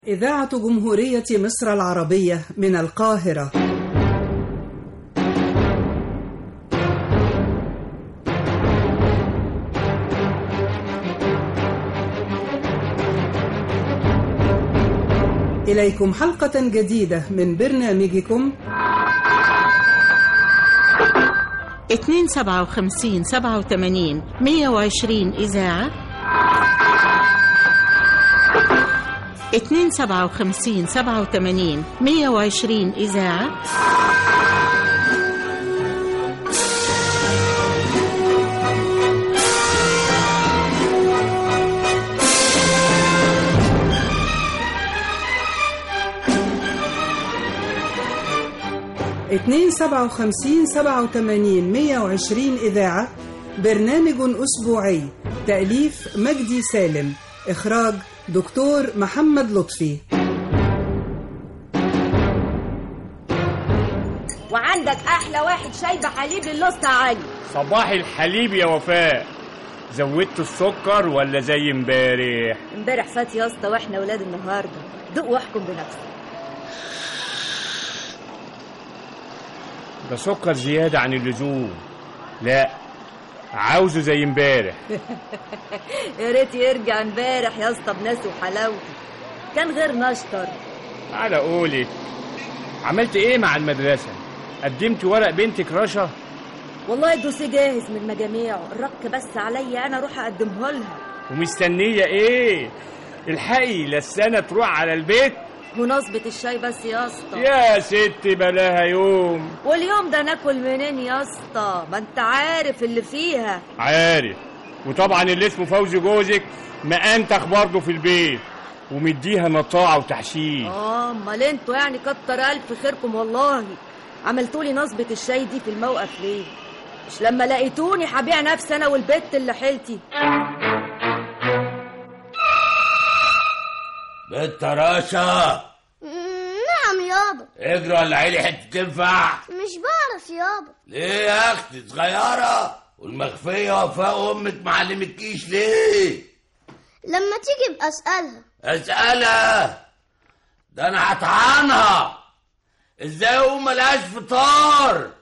إذاعة جمهورية مصر العربية من القاهرة إليكم حلقة جديدة من برنامجكم اتنين سبعة وخمسين سبعة وتمانين مية وعشرين إذاعة اتنين سبعة وخمسين سبعة وتمانين مية وعشرين إذاعة اتنين سبعة وخمسين سبعة وتمانين مية وعشرين إذاعة برنامج أسبوعي تأليف مجدي سالم إخراج دكتور محمد لطفي وعندك احلى واحد شايبه حليب للوسطى علي صباح الحليب يا وفاء زودت السكر ولا زي امبارح امبارح فات يا اسطى واحنا ولاد النهارده دوق واحكم بنفسك ده سكر زيادة عن اللزوم لا عاوزه زي امبارح يا ريت يرجع امبارح يا اسطى بناسه وحلاوته كان غير نشطر على قولك عملت ايه مع المدرسة قدمت ورق بنتك رشا والله الدوسي جاهز من مجاميعه الرك بس عليا انا اروح اقدمه لها ومستنية ايه الحقي لا السنة تروح على البيت مناسبة الشاي بس يا اسطى يا ست بلاها يوم واليوم ده ناكل منين يا اسطى ما انت عارف اللي فيها عارف وطبعا اللي اسمه فوزي جوزك مأنتخ برضه في البيت ومديها نطاعة وتحشيش اه امال انتوا يعني كتر الف خيركم والله عملتوا لي نصبة الشاي دي في الموقف ليه مش لما لقيتوني هبيع نفسي انا والبت اللي حيلتي بنت رشا نعم يابا اجري ولا عيلي حته تنفع مش بعرف يابا ليه يا اختي صغيره والمخفيه وفاء امك ما علمتكيش ليه لما تيجي ابقى اسالها اسالها ده انا هطعنها ازاي اقوم ملهاش فطار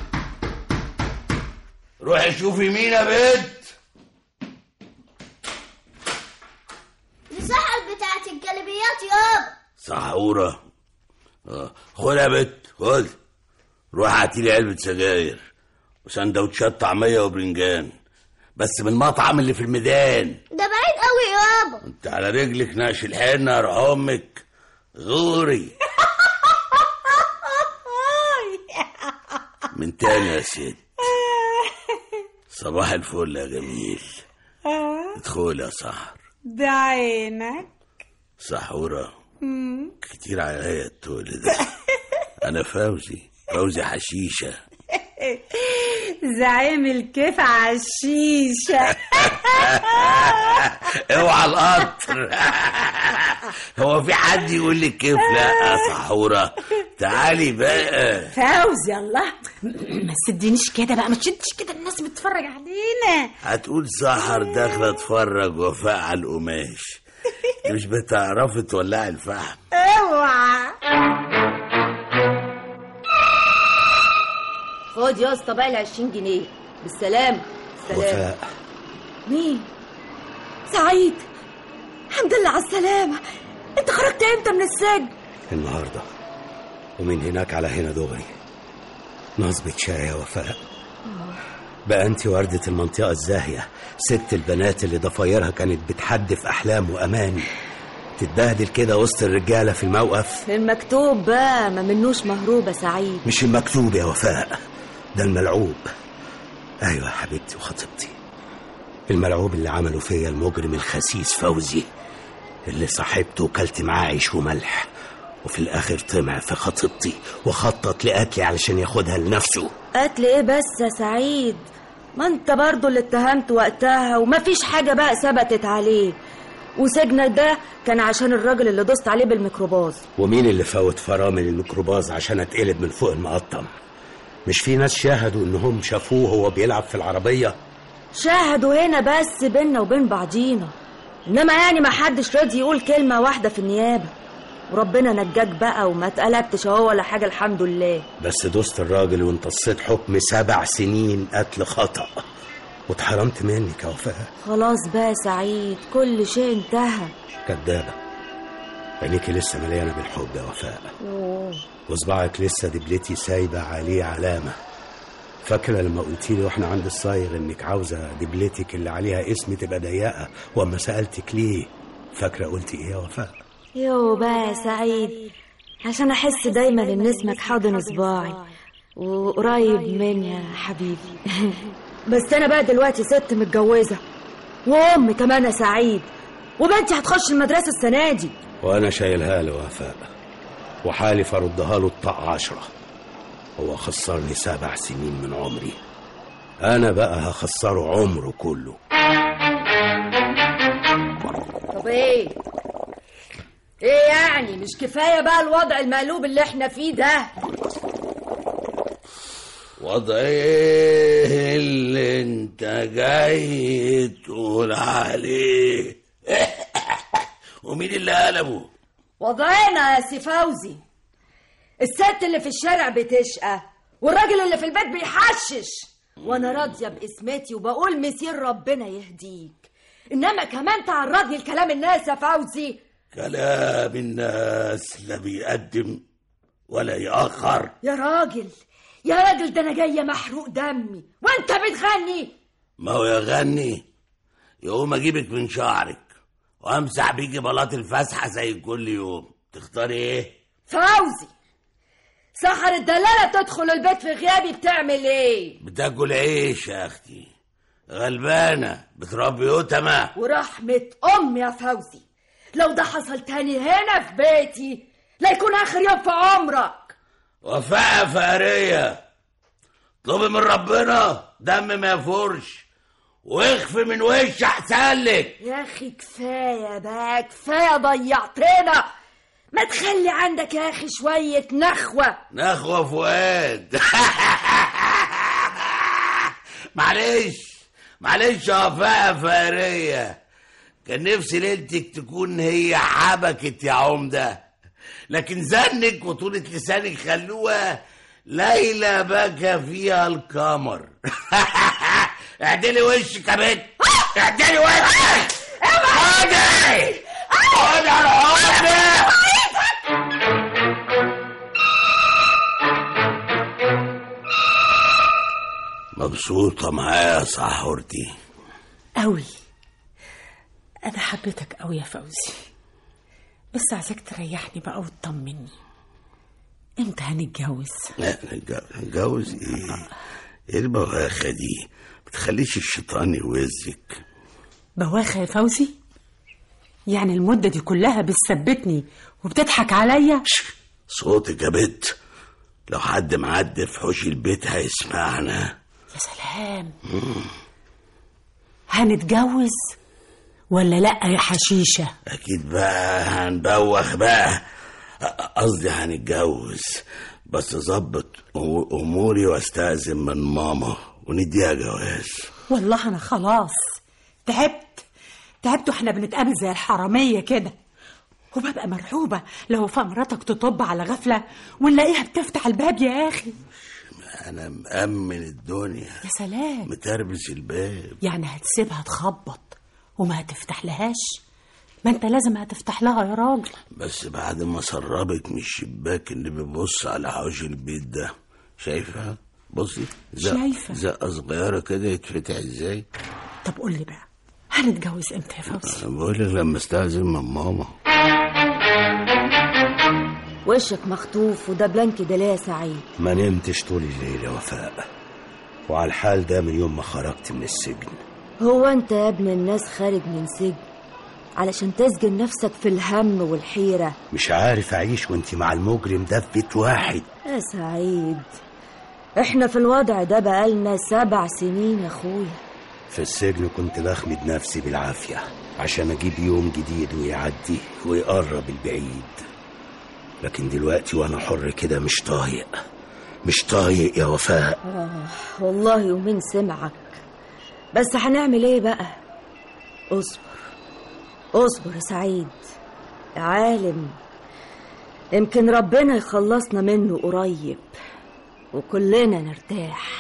روحي شوفي مين يا بنت دي سحر بتاعت الجلبيات يابا سحورة آه، خد يا بنت خد روح هاتي لي علبة سجاير وسندوتشات طعمية وبرنجان بس من المطعم اللي في الميدان ده بعيد قوي يابا انت على رجلك ناقش الحنة يا امك غوري من تاني يا ست صباح الفل يا جميل ادخل يا سحر بعينك سحورة كتير عليا التول ده انا فوزي فوزي حشيشة زعيم الكيف عالشيشة اوعى القطر هو في حد يقول لك كيف لا يا سحورة تعالي بقى فوزي الله ما تسدينيش كده بقى ما تشدش كده الناس بتتفرج علينا هتقول سحر داخلة اتفرج وفاء على القماش انت مش بتعرفي تولعي الفحم اوعى خد يا اسطى بقى ال 20 جنيه بالسلامة سلام مين سعيد الحمد لله على السلامة انت خرجت امتى من السجن النهاردة ومن هناك على هنا دغري نصبة شاي يا وفاء بقى انت وردة المنطقة الزاهية ست البنات اللي ضفايرها كانت بتحدف أحلام وأماني تتبهدل كده وسط الرجالة في الموقف المكتوب بقى ما منوش مهروبة سعيد مش المكتوب يا وفاء ده الملعوب أيوة يا حبيبتي وخطيبتي الملعوب اللي عمله فيا المجرم الخسيس فوزي اللي صاحبته وكلت معاه عيش وملح وفي الآخر طمع في خطيبتي وخطط لقتلي علشان ياخدها لنفسه قتل ايه بس يا سعيد ما انت برضو اللي اتهمت وقتها ومفيش حاجة بقى ثبتت عليه وسجنك ده كان عشان الراجل اللي دوست عليه بالميكروباص ومين اللي فوت فرامل الميكروباص عشان اتقلب من فوق المقطم مش في ناس شاهدوا انهم شافوه وهو بيلعب في العربية شاهدوا هنا بس بينا وبين بعضينا انما يعني ما حدش راضي يقول كلمة واحدة في النيابة وربنا نجاك بقى وما اتقلبتش اهو ولا حاجه الحمد لله بس دوست الراجل وامتصيت حكم سبع سنين قتل خطأ واتحرمت منك يا وفاء خلاص بقى يا سعيد كل شيء انتهى كدابة عينيكي لسه مليانة بالحب يا وفاء أوه. وصباعك لسه دبلتي سايبة عليه علامة فاكرة لما قلتي لي واحنا عند الصايغ انك عاوزة دبلتك اللي عليها اسم تبقى ضيقة واما سألتك ليه فاكرة قلتي ايه يا وفاء يو بقى يا سعيد عشان احس دايما ان اسمك حاضن صباعي وقريب مني يا حبيبي بس انا بقى دلوقتي ست متجوزه وام كمان يا سعيد وبنتي هتخش المدرسه السنه دي وانا شايلها له وفاء وحالف اردها له الطاق عشرة هو خسرني سبع سنين من عمري انا بقى هخسره عمره كله طب ايه ايه يعني مش كفايه بقى الوضع المقلوب اللي احنا فيه ده وضع ايه اللي انت جاي تقول عليه ومين اللي قلبه وضعنا يا سي فوزي الست اللي في الشارع بتشقى والراجل اللي في البيت بيحشش وانا راضيه باسمتي وبقول مسير ربنا يهديك انما كمان تعرضني لكلام الناس يا فوزي كلام الناس لا بيقدم ولا يأخر يا راجل يا راجل ده انا جايه محروق دمي وانت بتغني ما هو يغني يقوم اجيبك من شعرك وامسح بيكي بلاط الفسحه زي كل يوم تختاري ايه فوزي سحر الدلالة تدخل البيت في غيابي بتعمل ايه بتاكل عيش يا اختي غلبانه بتربي يتمة ورحمة أم يا فوزي لو ده حصل تاني هنا في بيتي لا يكون آخر يوم في عمرك وفاء فقريه اطلبي من ربنا دم ما يفورش واخفي من وش احسن لك يا أخي كفاية بقى كفاية ضيعتنا ما تخلي عندك يا أخي شوية نخوة نخوة فؤاد معلش معلش يا وفاء فقرية كان نفسي ليلتك تكون هي حبكت يا عمدة لكن زنك وطولة لسانك خلوها ليلة بكى فيها القمر اعدلي وشك يا بنت اعدلي وشك خدي خدي على حضنك مبسوطة معايا يا صحورتي قوي انا حبيتك قوي يا فوزي بس عايزك تريحني بقى وتطمني امتى هنتجوز لا نتج- نتجوز ايه ايه البواخة دي بتخليش الشيطان يوزك بواخة يا فوزي يعني المدة دي كلها بتثبتني وبتضحك عليا صوتك يا بت لو حد معدي في حوش البيت هيسمعنا يا سلام هنتجوز ولا لا يا حشيشة اكيد بقى هنبوخ بقى قصدي هنتجوز بس ظبط أمو- اموري واستأذن من ماما ونديها جواز والله انا خلاص تعبت تعبت واحنا بنتقابل زي الحرامية كده وببقى مرعوبة لو وفاء مراتك تطب على غفلة ونلاقيها بتفتح الباب يا أخي انا مأمن الدنيا يا سلام متربس الباب يعني هتسيبها تخبط وما هتفتح لهاش ما انت لازم هتفتح لها يا راجل بس بعد ما سربك من الشباك اللي بيبص على حوش البيت ده شايفة بصي زق- شايفة. زقة صغيرة كده يتفتح ازاي طب قول لي بقى هنتجوز امتى يا فوزي انا بقولك لما استأذن من ماما وشك مخطوف وده بلانك ده ليه يا سعيد ما نمتش طول الليل يا وفاء وعلى الحال ده من يوم ما خرجت من السجن هو انت يا ابن الناس خارج من سجن علشان تسجن نفسك في الهم والحيرة مش عارف اعيش وانت مع المجرم ده في بيت واحد يا سعيد احنا في الوضع ده بقالنا سبع سنين يا اخويا في السجن كنت بخمد نفسي بالعافية عشان أجيب يوم جديد ويعدي ويقرب البعيد لكن دلوقتي وأنا حر كده مش طايق مش طايق يا وفاء والله يومين سمعك بس هنعمل ايه بقى اصبر اصبر يا سعيد يا عالم يمكن ربنا يخلصنا منه قريب وكلنا نرتاح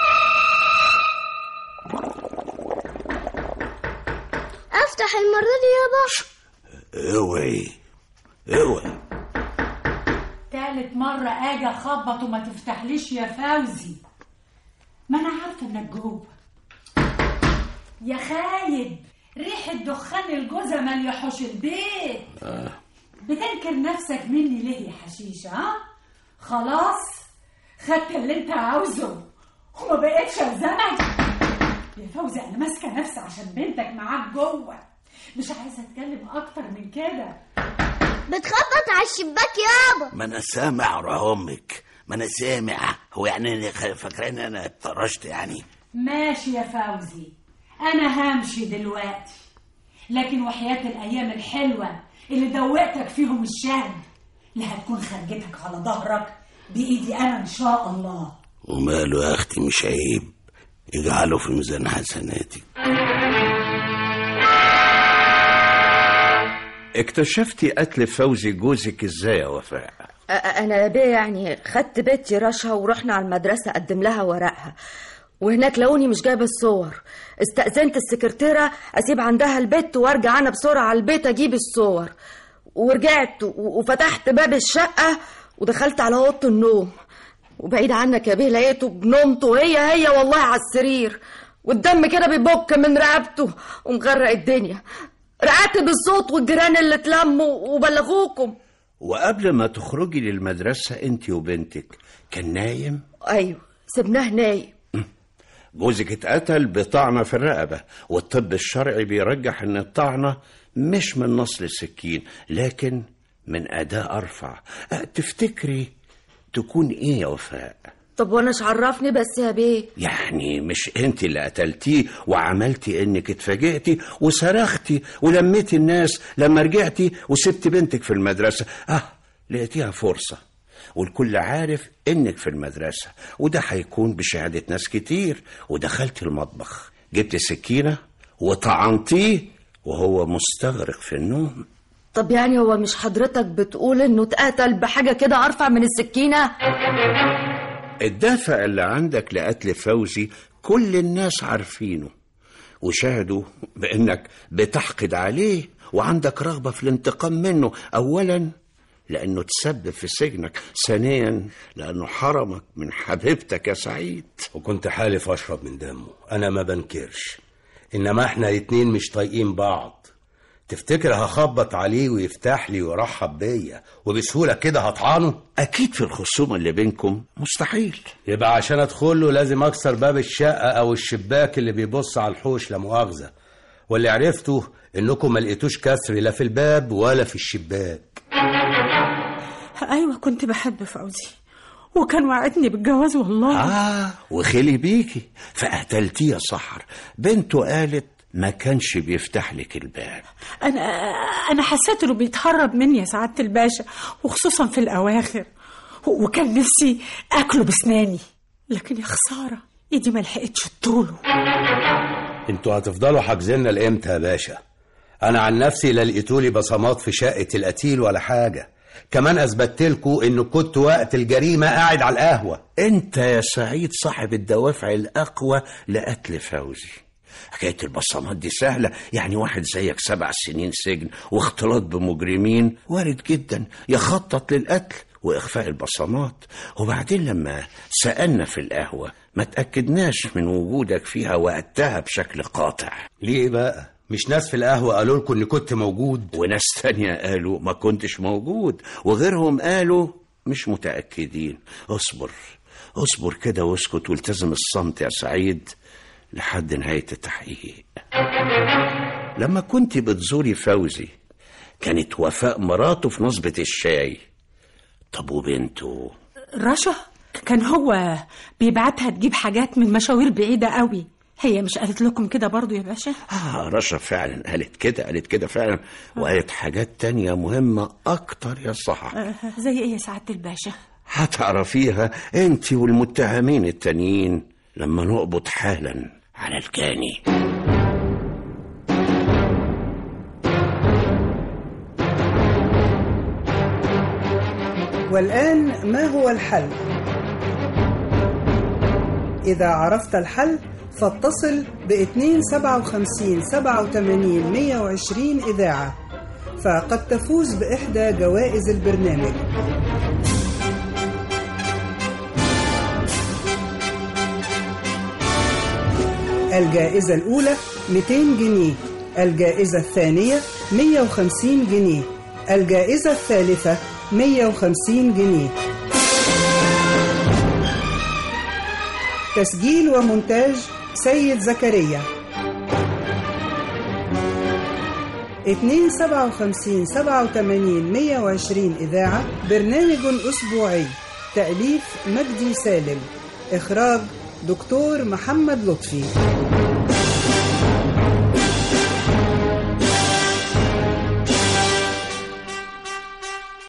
افتح المرة دي يابا اوعي اوعي تالت مرة اجي اخبط وما تفتحليش يا فوزي ما انا عارفة انك جوه يا خايب ريحة دخان الجوزة مال يحوش البيت بتنكر نفسك مني ليه يا حشيش ها خلاص خدت اللي انت عاوزه وما بقتش الزمك يا فوزي انا ماسكه نفسي عشان بنتك معاك جوه مش عايزه اتكلم اكتر من كده بتخبط على الشباك يابا ما انا سامع ورا امك ما انا سامع هو يعني أنا خ- فاكراني انا اتطرشت يعني ماشي يا فوزي انا همشي دلوقتي لكن وحياة الايام الحلوة اللي دوقتك فيهم الشهد لا هتكون خرجتك على ظهرك بايدي انا ان شاء الله وماله يا اختي مش عيب اجعله في ميزان حسناتك اكتشفتي قتل فوزي جوزك ازاي يا وفاء أ- انا يا بيه يعني خدت بنتي رشا ورحنا على المدرسه اقدم لها ورقها وهناك لقوني مش جايبه الصور استأذنت السكرتيرة اسيب عندها البت وارجع انا بسرعه على البيت اجيب الصور ورجعت و- وفتحت باب الشقه ودخلت على اوضه النوم وبعيد عنك يا بيه لقيته بنومته هي هي والله على السرير والدم كده بيبك من رقبته ومغرق الدنيا رقعت بالصوت والجيران اللي اتلموا وبلغوكم وقبل ما تخرجي للمدرسة انت وبنتك كان نايم ايوه سبناه نايم جوزك اتقتل بطعنة في الرقبة والطب الشرعي بيرجح ان الطعنة مش من نصل السكين لكن من أداة أرفع أه، تفتكري تكون ايه يا وفاء طب وانا ايش عرفني بس يا بيه يعني مش انت اللي قتلتيه وعملتي انك اتفاجئتي وصرختي ولميتي الناس لما رجعتي وسبت بنتك في المدرسة اه لقيتيها فرصة والكل عارف انك في المدرسة وده هيكون بشهادة ناس كتير ودخلت المطبخ جبت سكينة وطعنتيه وهو مستغرق في النوم طب يعني هو مش حضرتك بتقول انه اتقتل بحاجه كده ارفع من السكينه الدافع اللي عندك لقتل فوزي كل الناس عارفينه وشاهدوا بانك بتحقد عليه وعندك رغبه في الانتقام منه اولا لانه تسبب في سجنك ثانيا لانه حرمك من حبيبتك يا سعيد وكنت حالف اشرب من دمه انا ما بنكرش انما احنا الاتنين مش طايقين بعض تفتكر هخبط عليه ويفتح لي ويرحب بيا وبسهوله كده هطعنه اكيد في الخصومه اللي بينكم مستحيل يبقى عشان ادخل له لازم اكسر باب الشقه او الشباك اللي بيبص على الحوش لا مؤاخذه واللي عرفته انكم ما لقيتوش كسر لا في الباب ولا في الشباك ايوه كنت بحب فوزي وكان وعدني بالجواز والله اه وخلي بيكي فقتلتيه يا سحر بنته قالت ما كانش بيفتح لك الباب انا انا حسيت انه بيتهرب مني يا سعاده الباشا وخصوصا في الاواخر و- وكان نفسي اكله بسناني لكن يا خساره ايدي ما لحقتش طوله انتوا هتفضلوا حاجزيننا لامتى يا باشا انا عن نفسي لا لقيتولي بصمات في شقه القتيل ولا حاجه كمان اثبتت لكم انه كنت وقت الجريمه قاعد على القهوه انت يا سعيد صاحب الدوافع الاقوى لقتل فوزي حكاية البصمات دي سهلة يعني واحد زيك سبع سنين سجن واختلاط بمجرمين وارد جدا يخطط للقتل وإخفاء البصمات وبعدين لما سألنا في القهوة ما تأكدناش من وجودك فيها وقتها بشكل قاطع ليه بقى مش ناس في القهوه قالوا لكم اني كنت موجود وناس تانية قالوا ما كنتش موجود وغيرهم قالوا مش متأكدين اصبر اصبر كده واسكت والتزم الصمت يا سعيد لحد نهاية التحقيق لما كنت بتزوري فوزي كانت وفاء مراته في نصبة الشاي طب وبنته رشا كان هو بيبعتها تجيب حاجات من مشاوير بعيده قوي هي مش قالت لكم كده برضو يا باشا آه رشا فعلا قالت كده قالت كده فعلا وقالت حاجات تانية مهمة أكتر يا صح آه، زي ايه يا سعاده الباشا هتعرفيها انت والمتهمين التانيين لما نقبض حالا على الجاني والآن ما هو الحل؟ إذا عرفت الحل فاتصل ب 257 87 120 إذاعة فقد تفوز بإحدى جوائز البرنامج الجائزة الأولى 200 جنيه الجائزة الثانية 150 جنيه الجائزة الثالثة 150 جنيه تسجيل ومونتاج سيد زكريا 257 87 120 إذاعة برنامج أسبوعي تأليف مجدي سالم إخراج دكتور محمد لطفي